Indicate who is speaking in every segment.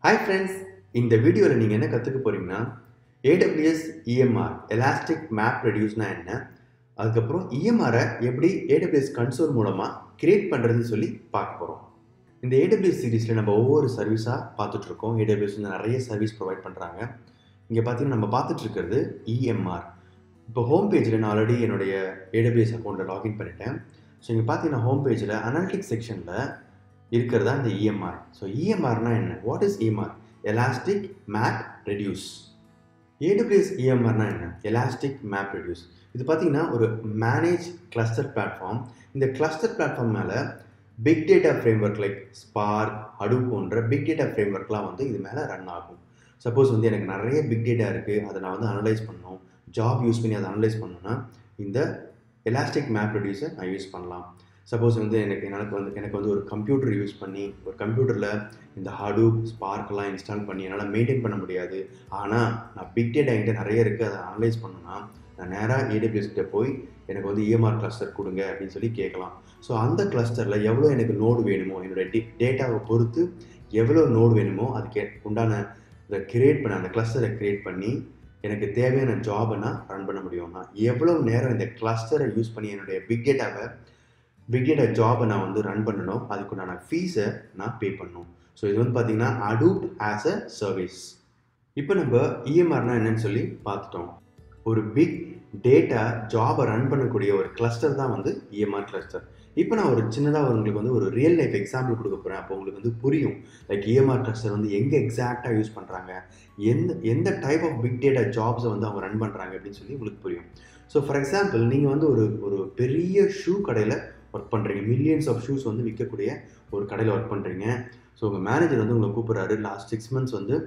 Speaker 1: Hi friends இந்த வீடியோவில் நீங்கள் என்ன கற்றுக்க போகிறீங்கன்னா ஏடபிள்யூஎஸ் இஎம்ஆர் எலாஸ்டிக் மேப் ரெடியூஸ்னா என்ன அதுக்கப்புறம் இஎம்ஆரை எப்படி ஏடபிள்யூஎஸ் கன்சோல் மூலமாக கிரியேட் பண்ணுறதுன்னு சொல்லி பார்க்க போகிறோம் இந்த ஏடபிள்யூஎஸ் சீரீஸில் நம்ம ஒவ்வொரு சர்வீஸாக பார்த்துட்ருக்கோம் ஏடபிள்யூஎஸ் வந்து நிறைய சர்வீஸ் ப்ரொவைட் பண்ணுறாங்க இங்கே பார்த்தீங்கன்னா நம்ம பார்த்துட்ருக்கிறது இஎம்ஆர் இப்போ ஹோம் பேஜில் நான் ஆல்ரெடி என்னுடைய ஏடபிள்யூஎஸ் அக்கௌண்ட்டில் லாகின் பண்ணிட்டேன் ஸோ இங்கே பார்த்தீங்கன்னா ஹோம் பேஜில் அனாலிட்டிக் செக்ஷனில் இருக்கிறதா இந்த இஎம்ஆர் ஸோ இஎம்ஆர்னா என்ன what is EMR elastic map reduce AWS இஎம்ஆர்னா என்ன எலாஸ்டிக் மேப் ரெடியூஸ் இது பார்த்தீங்கன்னா ஒரு மேனேஜ் கிளஸ்டர் பிளாட்ஃபார்ம் இந்த கிளஸ்டர் பிளாட்ஃபார்ம் மேலே big data framework like Spark Hadoop போன்ற பிக் டேட்டா ஃப்ரேம் ஒர்க்லாம் வந்து இது மேலே ரன் ஆகும் சப்போஸ் வந்து எனக்கு நிறைய பிக் டேட்டா இருக்குது அதை நான் வந்து அனலைஸ் பண்ணணும் ஜாப் யூஸ் பண்ணி அதை அனலைஸ் பண்ணணும்னா இந்த எலாஸ்டிக் மேப் ரெடியூஸை நான் யூஸ் பண்ணலாம் சப்போஸ் வந்து எனக்கு எனக்கு வந்து எனக்கு வந்து ஒரு கம்ப்யூட்டர் யூஸ் பண்ணி ஒரு கம்ப்யூட்டரில் இந்த ஹடூப் ஸ்பார்க்லாம் இன்ஸ்டால் பண்ணி என்னால் மெயின்டைன் பண்ண முடியாது ஆனால் நான் பிக் டேட்டா என்கிட்ட நிறைய இருக்குது அதை அனலைஸ் பண்ணணும்னா நான் நேராக ஏடபிள்யூஎஸ் கிட்ட போய் எனக்கு வந்து இஎம்ஆர் கிளஸ்டர் கொடுங்க அப்படின்னு சொல்லி கேட்கலாம் ஸோ அந்த கிளஸ்டரில் எவ்வளோ எனக்கு நோடு வேணுமோ என்னோடய டி டேட்டாவை பொறுத்து எவ்வளோ நோடு வேணுமோ அதுக்கு உண்டான இதை கிரியேட் பண்ண அந்த கிளஸ்டரை கிரியேட் பண்ணி எனக்கு தேவையான ஜாபை நான் ரன் பண்ண முடியும்னா எவ்வளோ நேரம் இந்த கிளஸ்டரை யூஸ் பண்ணி என்னுடைய பிக் டேட்டாவை பிக் டேட்டா ஜாபை நான் வந்து ரன் பண்ணணும் அதுக்குண்டான ஃபீஸை நான் பே பண்ணணும் ஸோ இது வந்து பார்த்தீங்கன்னா அடூப் ஆஸ் அ சர்வீஸ் இப்போ நம்ம இஎம்ஆர்னா என்னன்னு சொல்லி பார்த்துட்டோம் ஒரு பிக் டேட்டா ஜாபை ரன் பண்ணக்கூடிய ஒரு கிளஸ்டர் தான் வந்து இஎம்ஆர் கிளஸ்டர் இப்போ நான் ஒரு சின்னதாக உங்களுக்கு வந்து ஒரு ரியல் லைஃப் எக்ஸாம்பிள் கொடுக்க போகிறேன் அப்போ உங்களுக்கு வந்து புரியும் லைக் இஎம்ஆர் கிளஸ்டர் வந்து எங்கே எக்ஸாக்டாக யூஸ் பண்ணுறாங்க எந்த எந்த டைப் ஆஃப் பிக் டேட்டா ஜாப்ஸை வந்து அவங்க ரன் பண்ணுறாங்க அப்படின்னு சொல்லி உங்களுக்கு புரியும் ஸோ ஃபார் எக்ஸாம்பிள் நீங்கள் வந்து ஒரு ஒரு பெரிய ஷூ கடையில் ஒர்க் பண்ணுறீங்க மில்லியன்ஸ் ஆஃப் ஷூஸ் வந்து விற்கக்கூடிய ஒரு கடையில் ஒர்க் பண்ணுறீங்க ஸோ உங்கள் மேனேஜர் வந்து உங்களை கூப்பிட்றாரு லாஸ்ட் சிக்ஸ் மந்த்ஸ் வந்து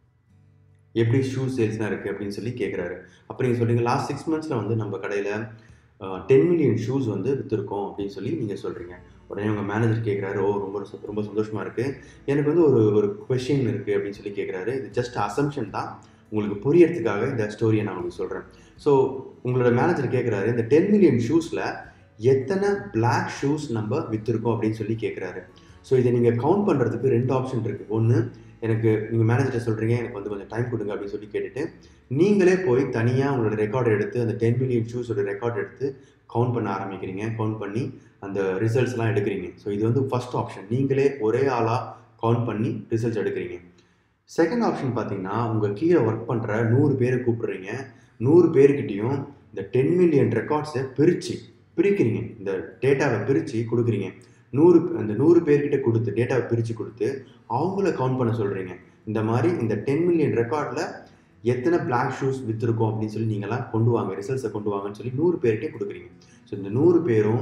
Speaker 1: எப்படி ஷூ சேல்ஸ்லாம் இருக்குது அப்படின்னு சொல்லி கேட்குறாரு அப்போ நீங்கள் சொல்கிறீங்க லாஸ்ட் சிக்ஸ் மந்த்ஸில் வந்து நம்ம கடையில் டென் மில்லியன் ஷூஸ் வந்து விற்றுருக்கோம் அப்படின்னு சொல்லி நீங்கள் சொல்கிறீங்க உடனே உங்கள் மேனேஜர் கேட்குறாரு ஓ ரொம்ப ரொம்ப சந்தோஷமாக இருக்குது எனக்கு வந்து ஒரு ஒரு கொஷின் இருக்குது அப்படின்னு சொல்லி கேட்குறாரு இது ஜஸ்ட் அசம்ஷன் தான் உங்களுக்கு புரியறதுக்காக இந்த ஸ்டோரியை நான் உங்களுக்கு சொல்கிறேன் ஸோ உங்களோட மேனேஜர் கேட்குறாரு இந்த டென் மில்லியன் ஷூஸில் எத்தனை பிளாக் ஷூஸ் நம்ம விற்றுருக்கோம் அப்படின்னு சொல்லி கேட்குறாரு ஸோ இதை நீங்கள் கவுண்ட் பண்ணுறதுக்கு ரெண்டு ஆப்ஷன் இருக்குது ஒன்று எனக்கு நீங்கள் மேனேஜர்கிட்ட சொல்கிறீங்க எனக்கு வந்து கொஞ்சம் டைம் கொடுங்க அப்படின்னு சொல்லி கேட்டுட்டு நீங்களே போய் தனியாக உங்களோட ரெக்கார்ட் எடுத்து அந்த டென் மில்லியன் ஷூஸோட ரெக்கார்ட் எடுத்து கவுண்ட் பண்ண ஆரம்பிக்கிறீங்க கவுண்ட் பண்ணி அந்த ரிசல்ட்ஸ்லாம் எடுக்கிறீங்க ஸோ இது வந்து ஃபஸ்ட் ஆப்ஷன் நீங்களே ஒரே ஆளாக கவுண்ட் பண்ணி ரிசல்ட்ஸ் எடுக்கிறீங்க செகண்ட் ஆப்ஷன் பார்த்தீங்கன்னா உங்கள் கீழே ஒர்க் பண்ணுற நூறு பேரை கூப்பிடுறீங்க நூறு பேர்கிட்டையும் இந்த டென் மில்லியன் ரெக்கார்ட்ஸை பிரித்து பிரிக்கிறீங்க இந்த டேட்டாவை பிரித்து கொடுக்குறீங்க நூறு அந்த நூறு பேர்கிட்ட கொடுத்து டேட்டாவை பிரித்து கொடுத்து அவங்கள கவுண்ட் பண்ண சொல்கிறீங்க இந்த மாதிரி இந்த டென் மில்லியன் ரெக்கார்டில் எத்தனை பிளாக் ஷூஸ் விற்றுருக்கோம் அப்படின்னு சொல்லி நீங்களாம் கொண்டு வாங்க ரிசல்ட்ஸை கொண்டு வாங்கன்னு சொல்லி நூறு பேர்கிட்டே கொடுக்குறீங்க ஸோ இந்த நூறு பேரும்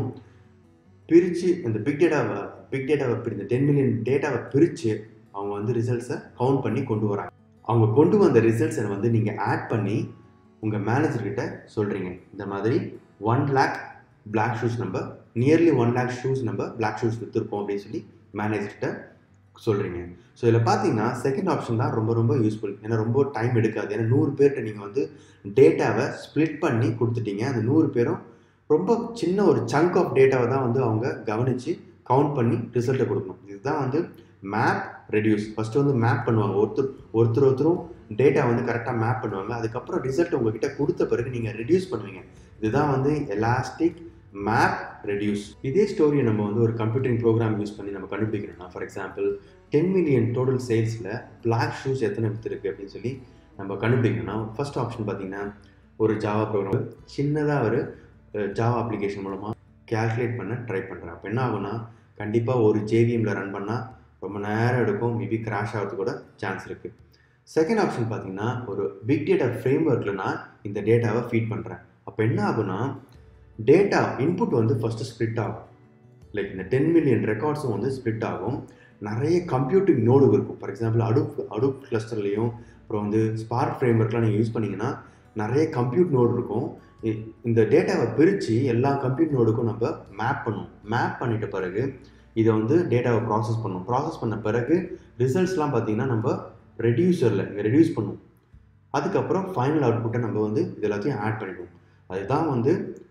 Speaker 1: பிரித்து இந்த பிக் டேட்டாவை பிக் டேட்டாவை இந்த டென் மில்லியன் டேட்டாவை பிரித்து அவங்க வந்து ரிசல்ட்ஸை கவுண்ட் பண்ணி கொண்டு வராங்க அவங்க கொண்டு வந்த ரிசல்ட்ஸை வந்து நீங்கள் ஆட் பண்ணி உங்கள் மேனேஜர்கிட்ட சொல்கிறீங்க இந்த மாதிரி one lakh black shoes number nearly one lakh shoes நம்ம பிளாக் ஷூஸ் விற்றுருக்கோம் அப்படின்னு சொல்லி மேனேஜர்கிட்ட சொல்கிறீங்க ஸோ இதில் பார்த்தீங்கன்னா செகண்ட் ஆப்ஷன் தான் ரொம்ப ரொம்ப யூஸ்ஃபுல் ஏன்னா ரொம்ப டைம் எடுக்காது ஏன்னா நூறு பேர்கிட்ட நீங்கள் வந்து டேட்டாவை ஸ்ப்ளிட் பண்ணி கொடுத்துட்டீங்க அந்த நூறு பேரும் ரொம்ப சின்ன ஒரு சங்க் ஆஃப் டேட்டாவை தான் வந்து அவங்க கவனித்து கவுண்ட் பண்ணி ரிசல்ட்டை கொடுக்கணும் இதுதான் வந்து மேப் ரெடியூஸ் ஃபஸ்ட்டு வந்து மேப் பண்ணுவாங்க ஒருத்தர் ஒருத்தர் ஒருத்தரும் டேட்டா வந்து கரெக்டாக மேப் பண்ணுவாங்க அதுக்கப்புறம் ரிசல்ட் உங்ககிட்ட கொடுத்த பிறகு நீங்கள் ரெடியூஸ் பண்ணுவீங்க இதுதான் வந்து எலாஸ்டிக் மேப் ரெடியூஸ் இதே ஸ்டோரியை நம்ம வந்து ஒரு கம்ப்யூட்டரிங் ப்ரோக்ராம் யூஸ் பண்ணி நம்ம கண்டுபிடிக்கணும்னா for example ten million total சேல்ஸில் பிளாக் ஷூஸ் எத்தனை விற்றுருக்கு அப்படின்னு சொல்லி நம்ம கண்டுபிடிக்கணும்னா ஃபர்ஸ்ட் ஆப்ஷன் பார்த்தீங்கன்னா ஒரு ஜாவா ப்ரோக்ராம் சின்னதாக ஒரு ஜாவா அப்ளிகேஷன் மூலமாக கேல்குலேட் பண்ண ட்ரை பண்ணுறேன் அப்போ என்ன ஆகும்னா கண்டிப்பாக ஒரு ஜேவிஎம்மில் ரன் பண்ணால் ரொம்ப நேரம் எடுக்கும் மேபி கிராஷ் ஆகிறதுக்கு கூட சான்ஸ் இருக்குது செகண்ட் ஆப்ஷன் பார்த்தீங்கன்னா ஒரு பிக் டேட்டா ஃப்ரேம் ஒர்க்கில் நான் இந்த டேட்டாவை ஃபீட் பண்ணுறேன் அப்போ என்ன ஆகுனா டேட்டா இன்புட் வந்து ஃபஸ்ட்டு ஸ்ப்ளிட் ஆகும் லைக் இந்த டென் மில்லியன் ரெக்கார்ட்ஸும் வந்து ஸ்ப்ளிட் ஆகும் நிறைய கம்ப்யூட்டிங் நோடு இருக்கும் ஃபார் எக்ஸாம்பிள் அடுப் அடுப் கிளஸ்டர்லேயும் அப்புறம் வந்து ஸ்பார்க் ஃப்ரேம் ஒர்க்லாம் நீங்கள் யூஸ் பண்ணிங்கன்னா நிறைய கம்ப்யூட் நோடு இருக்கும் இந்த டேட்டாவை பிரித்து எல்லா கம்ப்யூட் நோடுக்கும் நம்ம மேப் பண்ணுவோம் மேப் பண்ணிட்ட பிறகு இதை வந்து டேட்டாவை ப்ராசஸ் பண்ணுவோம் ப்ராசஸ் பண்ண பிறகு ரிசல்ட்ஸ்லாம் பார்த்தீங்கன்னா நம்ம ரெடியூசரில் இங்கே ரெடியூஸ் பண்ணுவோம் அதுக்கப்புறம் ஃபைனல் அவுட்புட்டை நம்ம வந்து இது எல்லாத்தையும் ஆட் பண்ணிடுவோம் அதுதான் வந்து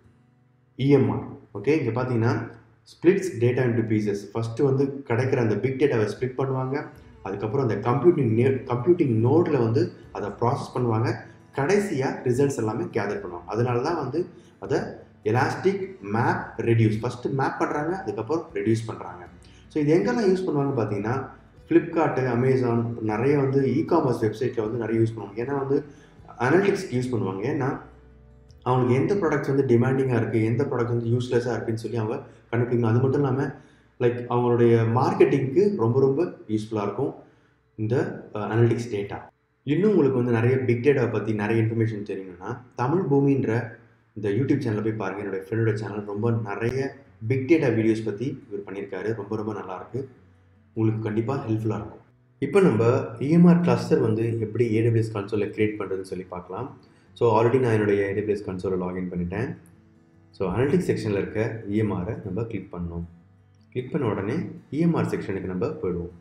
Speaker 1: இஎம்ஆர் ஓகே இங்கே பார்த்தீங்கன்னா splits data into pieces first வந்து கிடைக்கிற அந்த பிக் டேட்டாவை ஸ்ப்ளிட் பண்ணுவாங்க அதுக்கப்புறம் அந்த கம்ப்யூட்டிங் நே கம்ப்யூட்டிங் நோடில் வந்து அதை ப்ராசஸ் பண்ணுவாங்க கடைசியாக ரிசல்ட்ஸ் எல்லாமே கேதர் பண்ணுவாங்க அதனால தான் வந்து அதை elastic map reduce first map பண்ணுறாங்க அதுக்கப்புறம் ரெடியூஸ் பண்ணுறாங்க ஸோ இது எங்கெல்லாம் யூஸ் பண்ணுவாங்கன்னு பார்த்தீங்கன்னா ஃப்ளிப்கார்ட்டு அமேசான் நிறைய வந்து இ காமர்ஸ் வெப்சைட்டில் வந்து நிறைய யூஸ் பண்ணுவாங்க ஏன்னா வந்து அனலிட்டிக்ஸ்க்கு யூஸ் பண்ணுவாங்க ஏன்னா அவங்களுக்கு எந்த ப்ராடக்ட்ஸ் வந்து டிமாண்டிங்காக இருக்குது எந்த ப்ராடக்ட் வந்து யூஸ்லெஸ்ஸாக இருக்குன்னு சொல்லி அவங்க கண்டுபிடிக்கணும் அது மட்டும் இல்லாமல் லைக் அவங்களுடைய மார்க்கெட்டிங்க்கு ரொம்ப ரொம்ப யூஸ்ஃபுல்லாக இருக்கும் இந்த அனலிட்டிக்ஸ் டேட்டா இன்னும் உங்களுக்கு வந்து நிறைய பிக் டேட்டா பற்றி நிறைய இன்ஃபர்மேஷன் தெரியணும்னா தமிழ் பூமின்ற இந்த யூடியூப் சேனலில் போய் பாருங்கள் என்னோடய ஃப்ரெண்டோட சேனல் ரொம்ப நிறைய பிக் டேட்டா வீடியோஸ் பற்றி இவர் பண்ணியிருக்காரு ரொம்ப ரொம்ப நல்லாயிருக்கு உங்களுக்கு கண்டிப்பாக ஹெல்ப்ஃபுல்லாக இருக்கும் இப்போ நம்ம இஎம்ஆர் கிளஸ்டர் வந்து எப்படி ஏடபிள்யூஎஸ் கன்சோலில் க்ரியேட் பண்ணுறதுன்னு சொல்லி பார்க்கலாம் ஸோ ஆல்ரெடி நான் என்னுடைய ஏடபிள்யூஎஸ் கன்சோலில் லாகின் பண்ணிட்டேன் ஸோ அனலிட்டிக்ஸ் செக்ஷனில் இருக்க இஎம்ஆரை நம்ம கிளிக் பண்ணணும் கிளிக் பண்ண உடனே இஎம்ஆர் செக்ஷனுக்கு நம்ம போயிடுவோம்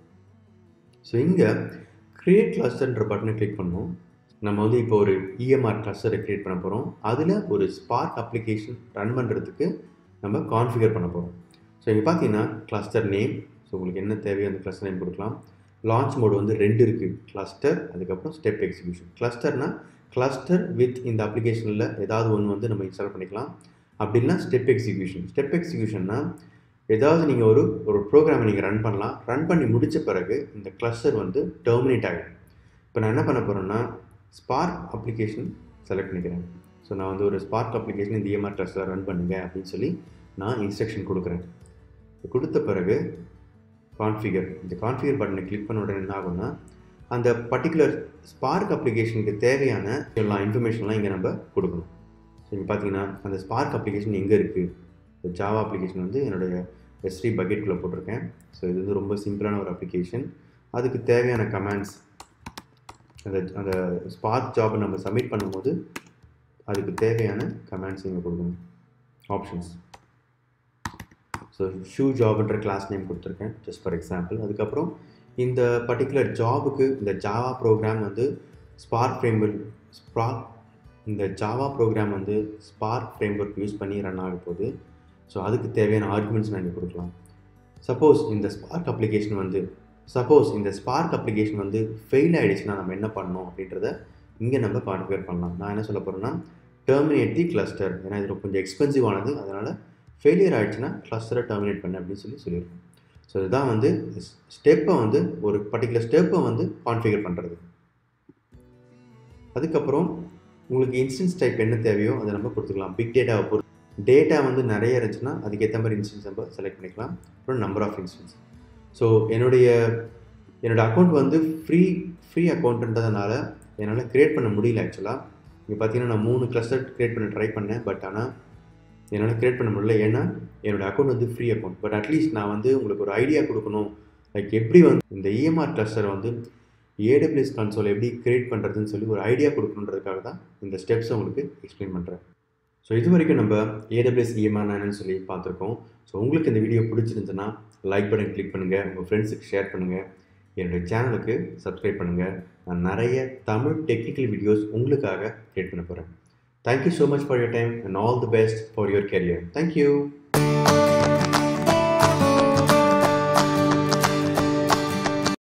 Speaker 1: ஸோ இங்கே க்ரியேட் கிளஸ்டர்ன்ற பட்டனை கிளிக் பண்ணோம் நம்ம வந்து இப்போ ஒரு இஎம்ஆர் கிளஸ்டரை க்ரியேட் பண்ண போகிறோம் அதில் ஒரு ஸ்பார்க் அப்ளிகேஷன் ரன் பண்ணுறதுக்கு நம்ம கான்ஃபிகர் பண்ண போகிறோம் ஸோ இங்கே பார்த்தீங்கன்னா கிளஸ்டர் நேம் ஸோ உங்களுக்கு என்ன தேவையோ அந்த கிளஸ்டர் நேம் கொடுக்கலாம் லான்ச் மோடு வந்து ரெண்டு இருக்குது கிளஸ்டர் அதுக்கப்புறம் ஸ்டெப் எக்ஸிக்யூஷன் கிளஸ்டர்னா கிளஸ்டர் வித் இந்த அப்ளிகேஷனில் ஏதாவது ஒன்று வந்து நம்ம இன்ஸ்டால் பண்ணிக்கலாம் அப்படின்னா ஸ்டெப் எக்ஸிக்யூஷன் ஸ்டெப் எக்ஸிக்யூஷன்னா ஏதாவது நீங்கள் ஒரு ஒரு ப்ரோக்ராமை நீங்கள் ரன் பண்ணலாம் ரன் பண்ணி முடித்த பிறகு இந்த கிளஸ்டர் வந்து டெர்மினேட் ஆகிடும் இப்போ நான் என்ன பண்ண போகிறேன்னா ஸ்பார்க் அப்ளிகேஷன் செலக்ட் பண்ணிக்கிறேன் ஸோ நான் வந்து ஒரு ஸ்பார்க் அப்ளிகேஷன் இந்த இஎம்ஆர் கிளஸ்டரில் ரன் பண்ணுங்க அப்படின்னு சொல்லி நான் இன்ஸ்ட்ரக்ஷன் கொடுக்குறேன் கொடுத்த பிறகு கான்ஃபிகர் இந்த கான்ஃபிகர் பட்டனை கிளிக் பண்ண உடனே என்ன ஆகும்னா அந்த பர்டிகுலர் ஸ்பார்க் அப்ளிகேஷனுக்கு தேவையான எல்லா இன்ஃபர்மேஷன்லாம் இங்கே நம்ம கொடுக்கணும் ஸோ இங்கே பார்த்தீங்கன்னா அந்த ஸ்பார்க் அப்ளிகேஷன் எங்கே இருக்குது இந்த ஜாவா அப்ளிகேஷன் வந்து என்னுடைய எஸ்டி பக்கெட்குள்ளே போட்டிருக்கேன் ஸோ இது வந்து ரொம்ப சிம்பிளான ஒரு அப்ளிகேஷன் அதுக்கு தேவையான கமெண்ட்ஸ் அந்த அந்த ஸ்பார்க் ஜாபை நம்ம சப்மிட் பண்ணும்போது அதுக்கு தேவையான கமெண்ட்ஸ் இங்கே கொடுக்கணும் ஆப்ஷன்ஸ் ஸோ ஷூ ஜாப்ன்ற கிளாஸ் நேம் கொடுத்துருக்கேன் ஜஸ்ட் ஃபார் எக்ஸாம்பிள் அதுக்கப்புறம் இந்த பர்டிகுலர் ஜாபுக்கு இந்த ஜாவா ப்ரோக்ராம் வந்து ஸ்பார்க் ஃப்ரேம்ஒர்க் ஸ்பார்க் இந்த ஜாவா ப்ரோக்ராம் வந்து ஸ்பார்க் ஃப்ரேம்ஒர்க் யூஸ் பண்ணி ரன் ஆக போகுது ஸோ அதுக்கு தேவையான ஆர்குமெண்ட்ஸ் நான் இங்கே கொடுக்கலாம் சப்போஸ் இந்த ஸ்பார்க் அப்ளிகேஷன் வந்து சப்போஸ் இந்த ஸ்பார்க் அப்ளிகேஷன் வந்து ஃபெயில் ஆகிடுச்சுன்னா நம்ம என்ன பண்ணணும் அப்படின்றத இங்கே நம்ம கான்ஃபிகர் பண்ணலாம் நான் என்ன சொல்ல போகிறேன்னா டெர்மினேட் தி கிளஸ்டர் ஏன்னா இது கொஞ்சம் எக்ஸ்பென்சிவ் ஆனது அதனால் ஃபெயிலியர் ஆகிடுச்சுன்னா கிளஸ்டரை டெர்மினேட் பண்ணு அப்படின்னு சொல்லி சொல்லியிருக்கோம் ஸோ இதுதான் வந்து ஸ்டெப்பை வந்து ஒரு பர்டிகுலர் ஸ்டெப்பை வந்து கான்ஃபிகர் பண்ணுறது அதுக்கப்புறம் உங்களுக்கு இன்ஸ்டன்ஸ் டைப் என்ன தேவையோ அதை நம்ம கொடுத்துக்கலாம் பிக் டேட்டாவை பொறுத்து டேட்டா வந்து நிறைய இருந்துச்சுன்னா அதுக்கேற்ற மாதிரி இன்ஸ்டன்ஸ் நம்ம செலக்ட் பண்ணிக்கலாம் அப்புறம் நம்பர் ஆஃப் இன்ஸ்டன்ஸ் ஸோ என்னுடைய என்னோடய அக்கௌண்ட் வந்து ஃப்ரீ ஃப்ரீ அக்கௌண்ட்டுன்றதுனால என்னால் க்ரியேட் பண்ண முடியல ஆக்சுவலாக இங்கே பார்த்தீங்கன்னா நான் மூணு கிளஸ்டர் க்ரியேட் பண்ண ட்ரை பண்ணேன் பட் ஆனால் என்னால் க்ரியேட் பண்ண முடியல ஏன்னா என்னோடய அக்கௌண்ட் வந்து ஃப்ரீ அக்கௌண்ட் பட் அட்லீஸ்ட் நான் வந்து உங்களுக்கு ஒரு ஐடியா கொடுக்கணும் லைக் எப்படி வந்து இந்த இஎம்ஆர் கிளஸ்டரை வந்து ஏடபிள்யூஎஸ் கன்சோல் எப்படி க்ரியேட் பண்ணுறதுன்னு சொல்லி ஒரு ஐடியா கொடுக்கணுன்றதுக்காக தான் இந்த ஸ்டெப்ஸை உங்களுக்கு எக்ஸ்பிளைன் பண்ணுறேன் ஸோ இது வரைக்கும் நம்ம ஏடபிள்யூஎஸ் இஎம்ஆர் என்னன்னு சொல்லி பார்த்துருக்கோம் ஸோ உங்களுக்கு இந்த வீடியோ பிடிச்சிருந்துச்சுன்னா லைக் பட்டன் கிளிக் பண்ணுங்கள் உங்கள் ஃப்ரெண்ட்ஸுக்கு ஷேர் பண்ணுங்கள் என்னுடைய சேனலுக்கு சப்ஸ்கிரைப் பண்ணுங்கள் நான் நிறைய தமிழ் டெக்னிக்கல் வீடியோஸ் உங்களுக்காக க்ரியேட் பண்ண போகிறேன் Thank you so much for your time and all the best for your career. Thank you.